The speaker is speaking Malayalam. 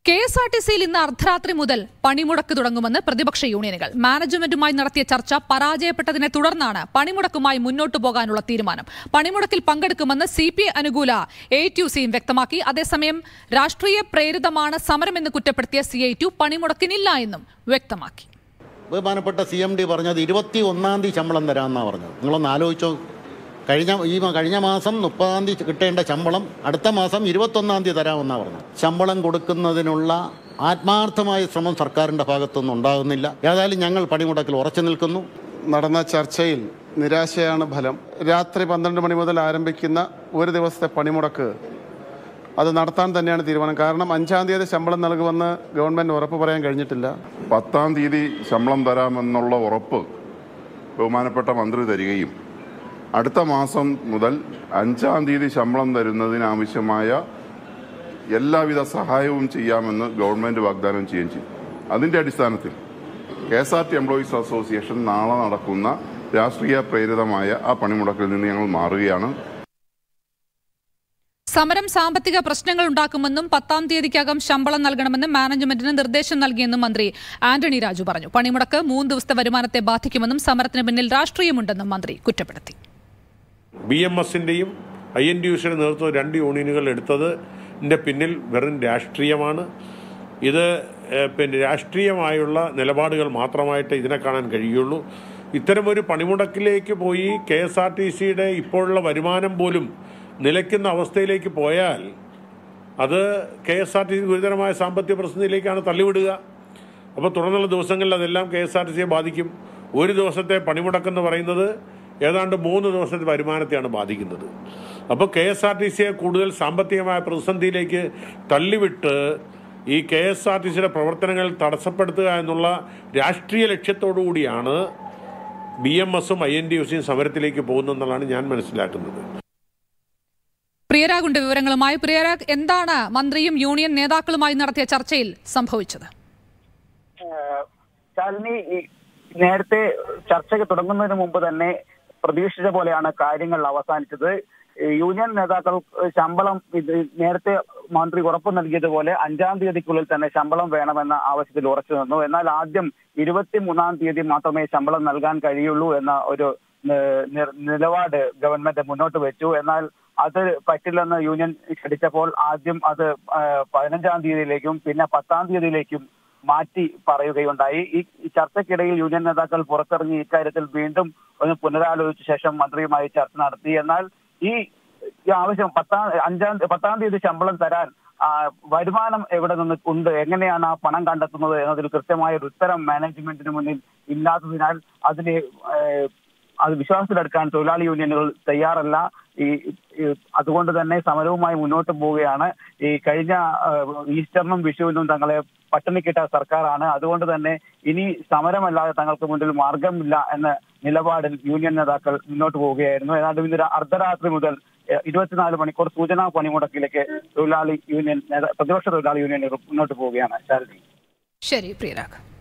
കെ എസ് ആർ ടി സിയിൽ ഇന്ന് അർദ്ധരാത്രി മുതൽ പണിമുടക്ക് തുടങ്ങുമെന്ന് പ്രതിപക്ഷ യൂണിയനുകൾ മാനേജ്മെന്റുമായി നടത്തിയ ചർച്ച പരാജയപ്പെട്ടതിനെ തുടർന്നാണ് പണിമുടക്കുമായി മുന്നോട്ടു പോകാനുള്ള തീരുമാനം പണിമുടക്കിൽ പങ്കെടുക്കുമെന്ന് സി പി ഐ അനുകൂല എ ടു സിയും വ്യക്തമാക്കി അതേസമയം രാഷ്ട്രീയ പ്രേരിതമാണ് സമരമെന്ന് കുറ്റപ്പെടുത്തിയ സി ഐ ടു പണിമുടക്കിനില്ല എന്നും വ്യക്തമാക്കി ബഹുമാനപ്പെട്ട സി എം ഡി പറഞ്ഞത് ഇരുപത്തി ഒന്നാം തീയതി ശമ്പളം തരാമെന്നാണ് പറഞ്ഞത് നിങ്ങളൊന്ന് ആലോചിച്ചോ കഴിഞ്ഞ ഈ മ- കഴിഞ്ഞ മാസം മുപ്പതാം തീയതി കിട്ടേണ്ട ശമ്പളം അടുത്ത മാസം ഇരുപത്തൊന്നാം തീയതി തരാമെന്നാണ് പറഞ്ഞത് ശമ്പളം കൊടുക്കുന്നതിനുള്ള ആത്മാർത്ഥമായ ശ്രമം സർക്കാരിൻ്റെ ഭാഗത്തുനിന്ന് ഉണ്ടാകുന്നില്ല ഏതായാലും ഞങ്ങൾ പണിമുടക്കിൽ ഉറച്ചു നിൽക്കുന്നു നടന്ന ചർച്ചയിൽ നിരാശയാണ് ഫലം രാത്രി പന്ത്രണ്ട് മണി മുതൽ ആരംഭിക്കുന്ന ഒരു ദിവസത്തെ പണിമുടക്ക് അത് നടത്താൻ തന്നെയാണ് തീരുമാനം കാരണം അഞ്ചാം തീയതി ശമ്പളം നൽകുമെന്ന് ഗവൺമെന്റ് ഉറപ്പ് പറയാൻ കഴിഞ്ഞിട്ടില്ല പത്താം തീയതി ശമ്പളം തരാമെന്നുള്ള ഉറപ്പ് ബഹുമാനപ്പെട്ട മന്ത്രി തരികയും അടുത്ത മാസം മുതൽ അഞ്ചാം തീയതി ശമ്പളം തരുന്നതിനാവശ്യമായ എല്ലാവിധ സഹായവും ചെയ്യാമെന്ന് ഗവൺമെന്റ് വാഗ്ദാനം ചെയ്യുകയും ചെയ്തു അതിന്റെ അടിസ്ഥാനത്തിൽ K S R T employees association നാളെ നടക്കുന്ന രാഷ്ട്രീയ പ്രേരിതമായ ആ പണിമുടക്കിൽ നിന്ന് ഞങ്ങൾ മാറുകയാണ് സമരം സാമ്പത്തിക പ്രശ്നങ്ങൾ ഉണ്ടാക്കുമെന്നും പത്താം തീയതിക്കകം ശമ്പളം നൽകണമെന്നും മാനേജ്മെന്റിന് നിർദ്ദേശം നൽകിയെന്നും മന്ത്രി ആന്റണി രാജു പറഞ്ഞു പണിമുടക്ക് മൂന്ന് ദിവസത്തെ വരുമാനത്തെ ബാധിക്കുമെന്നും സമരത്തിന് പിന്നിൽ രാഷ്ട്രീയമുണ്ടെന്നും മന്ത്രി കുറ്റപ്പെടുത്തി ബി എം എസിൻ്റെയും ഐ എൻ ഡി യുസിൻ്റെ നേതൃത്വം രണ്ട് യൂണിയനുകൾ എടുത്തതിൻ്റെ പിന്നിൽ വെറും രാഷ്ട്രീയമാണ് ഇത് ഏഹ്, പിന്നെ രാഷ്ട്രീയമായുള്ള നിലപാടുകൾ മാത്രമായിട്ട് ഇതിനെ കാണാൻ കഴിയുള്ളൂ ഇത്തരമൊരു പണിമുടക്കിലേക്ക് പോയി കെ എസ് ആർ ടി സിയുടെ ഇപ്പോഴുള്ള വരുമാനം പോലും നിലയ്ക്കുന്ന അവസ്ഥയിലേക്ക് പോയാൽ അത് K S R T C ഗുരുതരമായ സാമ്പത്തിക പ്രതിസന്ധിയിലേക്കാണ് തള്ളിവിടുക അപ്പോൾ തുടർന്നുള്ള ദിവസങ്ങളിൽ അതെല്ലാം കെ എസ് ആർ ടി സിയെ ബാധിക്കും ഒരു ദിവസത്തെ പണിമുടക്കെന്ന് പറയുന്നത് ഏതാണ്ട് മൂന്ന് ദിവസത്തെ വരുമാനത്തെയാണ് ബാധിക്കുന്നത് അപ്പോൾ കെ എസ് ആർ ടി സിയെ കൂടുതൽ സാമ്പത്തികമായ പ്രതിസന്ധിയിലേക്ക് തള്ളിവിട്ട് ഈ കെ എസ് ആർ ടി സിയുടെ പ്രവർത്തനങ്ങൾ തടസ്സപ്പെടുത്തുക എന്നുള്ള രാഷ്ട്രീയ ലക്ഷ്യത്തോടു കൂടിയാണ് ബി എം എസും ഐ എൻ ഡി യുസിയും സമരത്തിലേക്ക് പോകുന്നതെന്നുള്ളതാണ് ഞാൻ മനസ്സിലാക്കുന്നത് പ്രിയരാഗുണ്ട് വിവരങ്ങളുമായി പ്രിയരാഗ് എന്താണ് മന്ത്രിയും യൂണിയൻ നേതാക്കളുമായി നടത്തിയ ചർച്ചയിൽ സംഭവിച്ചത് ശാലിനി ഈ നേരത്തെ ചർച്ചയ്ക്ക് തുടങ്ങുന്നതിന് മുമ്പ് തന്നെ പ്രതീക്ഷിച്ച പോലെയാണ് കാര്യങ്ങൾ അവസാനിച്ചത് ഈ യൂണിയൻ നേതാക്കൾ ശമ്പളം ഇത് നേരത്തെ മന്ത്രി ഉറപ്പ് നൽകിയതുപോലെ അഞ്ചാം തീയതിക്കുള്ളിൽ തന്നെ ശമ്പളം വേണമെന്ന ആവശ്യത്തിൽ ഉറച്ചു നിന്നു എന്നാൽ ആദ്യം ഇരുപത്തിമൂന്നാം തീയതി മാത്രമേ ശമ്പളം നൽകാൻ കഴിയുള്ളൂ എന്ന ഒരു ഏഹ്, നിർ- നിലപാട് ഗവൺമെന്റ് മുന്നോട്ട് വെച്ചു എന്നാൽ അത് പറ്റില്ലെന്ന് യൂണിയൻ ക്ഷണിച്ചപ്പോൾ ആദ്യം അത് ഏഹ്, പതിനഞ്ചാം തീയതിയിലേക്കും പിന്നെ പത്താം തീയതിയിലേക്കും മാറ്റി പറയുകയുണ്ടായി ഈ ഈ ചർച്ചയ്ക്കിടയിൽ യൂണിയൻ നേതാക്കൾ പുറത്തിറങ്ങി ഇക്കാര്യത്തിൽ വീണ്ടും ഒന്ന് പുനരാലോചിച്ച ശേഷം മന്ത്രിയുമായി ചർച്ച നടത്തി എന്നാൽ ഈ ഈ ആവശ്യം പത്താം അഞ്ചാം പത്താം തീയതി ശമ്പളം തരാൻ ആ, വരുമാനം എവിടെ നിന്ന് ഉണ്ട് എങ്ങനെയാണ് ആ പണം കണ്ടെത്തുന്നത് എന്നതിൽ കൃത്യമായ ഒരു ഉത്തരം മാനേജ്മെന്റിന് മുന്നിൽ ഇല്ലാത്തതിനാൽ അതിനെ ഏഹ്, അത് വിശ്വാസത്തിലെടുക്കാൻ തൊഴിലാളി യൂണിയനുകൾ തയ്യാറല്ല ഈ ഈ അതുകൊണ്ട് തന്നെ സമരവുമായി മുന്നോട്ട് പോവുകയാണ് ഈ കഴിഞ്ഞ ഏഹ്, ഈസ്റ്ററിനും വിഷുവിനും തങ്ങളെ പട്ടിണിക്കിട്ട സർക്കാരാണ് അതുകൊണ്ട് തന്നെ ഇനി സമരമല്ലാതെ തങ്ങൾക്ക് മുന്നിൽ മാർഗമില്ല എന്ന നിലപാടിൽ യൂണിയൻ നേതാക്കൾ മുന്നോട്ട് പോവുകയായിരുന്നു ഏതാണ്ട് ഇന്ന് ഒരു അർദ്ധരാത്രി മുതൽ ഏഹ്, ഇരുപത്തിനാല് മണിക്കൂർ സൂചനാ പണിമുടക്കിലേക്ക് തൊഴിലാളി യൂണിയൻ നേതാ- പ്രതിപക്ഷ തൊഴിലാളി യൂണിയനുകൾ മുന്നോട്ട് പോവുകയാണ് ശാരദി ശരി പ്രിയരാഗ്